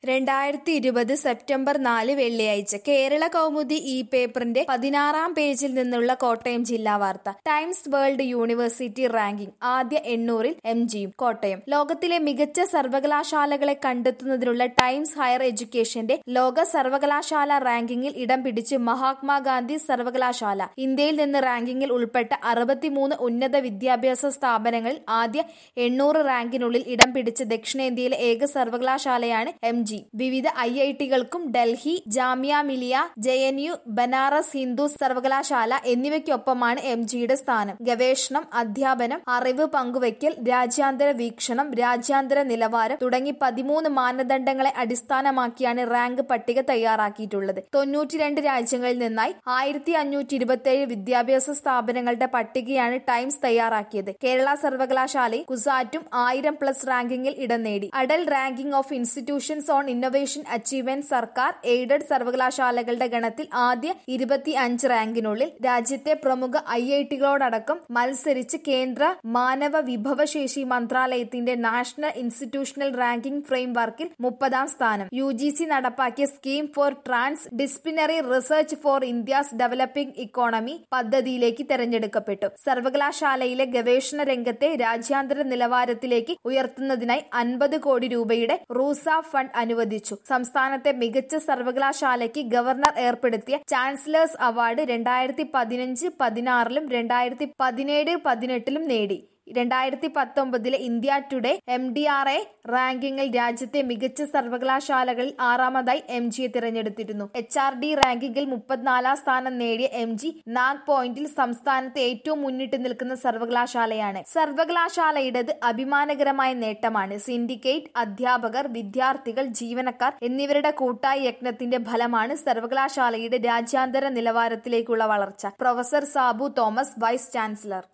രണ്ടായിരത്തി ഇരുപത് സെപ്റ്റംബർ നാല് വെള്ളിയാഴ്ച കേരള കൗമുദി ഈ പേപ്പറിന്റെ പതിനാറാം പേജിൽ നിന്നുള്ള കോട്ടയം ജില്ലാ വാർത്ത ടൈംസ് വേൾഡ് യൂണിവേഴ്സിറ്റി റാങ്കിംഗ് ആദ്യ എണ്ണൂറിൽ എം ജിയും കോട്ടയം ലോകത്തിലെ മികച്ച സർവകലാശാലകളെ കണ്ടെത്തുന്നതിനുള്ള ടൈംസ് ഹയർ എഡ്യൂക്കേഷന്റെ ലോക സർവകലാശാല റാങ്കിങ്ങിൽ ഇടം പിടിച്ച് മഹാത്മാഗാന്ധി സർവകലാശാല ഇന്ത്യയിൽ നിന്ന് റാങ്കിങ്ങിൽ ഉൾപ്പെട്ട അറുപത്തിമൂന്ന് ഉന്നത വിദ്യാഭ്യാസ സ്ഥാപനങ്ങളിൽ ആദ്യ എണ്ണൂറ് റാങ്കിനുള്ളിൽ ഇടം പിടിച്ച ദക്ഷിണേന്ത്യയിലെ ഏക സർവകലാശാലയാണ് എം ജി വിവിധ ഐ ഐ ടികൾക്കും Delhi Jamia Millia J N U Banaras Hindu സർവകലാശാല എന്നിവയ്ക്കൊപ്പമാണ് എം ജിയുടെ സ്ഥാനം ഗവേഷണം അധ്യാപനം അറിവ് പങ്കുവയ്ക്കൽ രാജ്യാന്തര വീക്ഷണം രാജ്യാന്തര നിലവാരം തുടങ്ങി പതിമൂന്ന് മാനദണ്ഡങ്ങളെ അടിസ്ഥാനമാക്കിയാണ് റാങ്ക് പട്ടിക തയ്യാറാക്കിയിട്ടുള്ളത് തൊണ്ണൂറ്റിരണ്ട് രാജ്യങ്ങളിൽ നിന്നായി ആയിരത്തി അഞ്ഞൂറ്റി ഇരുപത്തിയേഴ് വിദ്യാഭ്യാസ സ്ഥാപനങ്ങളുടെ പട്ടികയാണ് ടൈംസ് തയ്യാറാക്കിയത് കേരള സർവകലാശാലയും കുസാറ്റും ആയിരം പ്ലസ് റാങ്കിങ്ങിൽ ഇടം നേടി Atal ranking of institutions on innovation achievement സർക്കാർ എയ്ഡഡ് സർവകലാശാലകളുടെ ഗണത്തിൽ ആദ്യ ഇരുപത്തി അഞ്ച് റാങ്കിനുള്ളിൽ രാജ്യത്തെ പ്രമുഖ ഐ ഐ ടികളോടക്കം മത്സരിച്ച് കേന്ദ്ര മാനവ വിഭവശേഷി മന്ത്രാലയത്തിന്റെ നാഷണൽ ഇൻസ്റ്റിറ്റ്യൂഷണൽ റാങ്കിംഗ് ഫ്രെയിംവർക്കിൽ മുപ്പതാം സ്ഥാനം യു ജി സി നടപ്പാക്കിയ scheme for transdisciplinary research for India's developing economy പദ്ധതിയിലേക്ക് തെരഞ്ഞെടുക്കപ്പെട്ടു സർവകലാശാലയിലെ ഗവേഷണ രംഗത്തെ രാജ്യാന്തര നിലവാരത്തിലേക്ക് ഉയർത്തുന്നതിനായി അൻപത് കോടി രൂപയുടെ റൂസ ഫണ്ട് അനുവദിച്ചു സംസ്ഥാനത്തെ മികച്ച സർവകലാശാലയ്ക്ക് ഗവർണർ ഏർപ്പെടുത്തിയ ചാൻസലേഴ്സ് അവാർഡ് രണ്ടായിരത്തി പതിനഞ്ച് പതിനാറിലും രണ്ടായിരത്തി പതിനേഴ് പതിനെട്ടിലും നേടി രണ്ടായിരത്തി പത്തൊമ്പതിലെ India Today M D R A റാങ്കിങ്ങിൽ രാജ്യത്തെ മികച്ച സർവകലാശാലകളിൽ ആറാമതായി എം ജിയെ തിരഞ്ഞെടുത്തിരുന്നു എച്ച് ആർ ഡി റാങ്കിങ്ങിൽ മുപ്പത്തിനാലാം സ്ഥാനം നേടിയ എം ജി നാഗ് പോയിന്റിൽ സംസ്ഥാനത്ത് ഏറ്റവും മുന്നിട്ട് നിൽക്കുന്ന സർവകലാശാലയാണ് സർവകലാശാലയുടേത് അഭിമാനകരമായ നേട്ടമാണ് സിൻഡിക്കേറ്റ് അധ്യാപകർ വിദ്യാർത്ഥികൾ ജീവനക്കാർ എന്നിവരുടെ കൂട്ടായ യജ്ഞത്തിന്റെ ഫലമാണ് സർവകലാശാലയുടെ രാജ്യാന്തര നിലവാരത്തിലേക്കുള്ള വളർച്ച professor Sabu Thomas vice chancellor